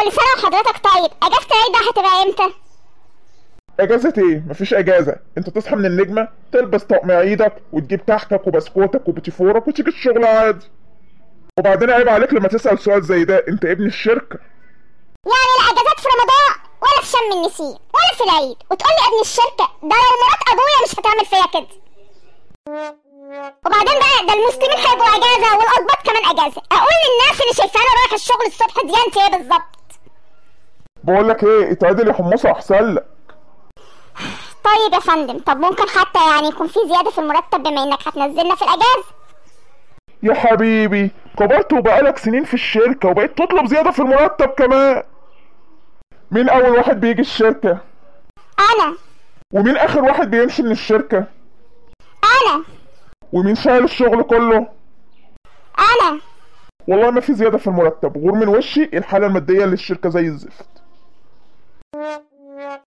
كل سنه وحضرتك طيب اجازه العيد بقى هتبقى امتى اجازة ايه مفيش اجازة انت تصحى من النجمة تلبس طقم عيدك وتجيب كحكك وبسكوتك وبتيفورك وتيجي الشغل عادي وبعدين عيب عليك لما تسأل سؤال زي ده انت ابن الشركة يعني لا اجازات في رمضان ولا في شم النسيم ولا في العيد وتقول لي ابن الشركه ده لو مرات ابويا مش هتعمل فيا كده وبعدين بقى ده المسلمين هيبقوا اجازه والقباط كمان اجازه اقول للناس اللي شايفانا رايح الشغل الصبح دي انت ايه بالظبط بقول لك ايه اتعدل يا حمصة احسن لك طيب يا فندم طب ممكن حتى يعني يكون في زياده في المرتب بما انك هتنزلنا في الاجازه يا حبيبي كبرت وبقالك سنين في الشركة وبقيت تطلب زيادة في المرتب كمان مين اول واحد بيجي الشركة انا ومين اخر واحد بيمشي من الشركة انا ومين شايل الشغل كله انا والله ما في زيادة في المرتب غور من وشي الحالة المادية للشركة زي الزفت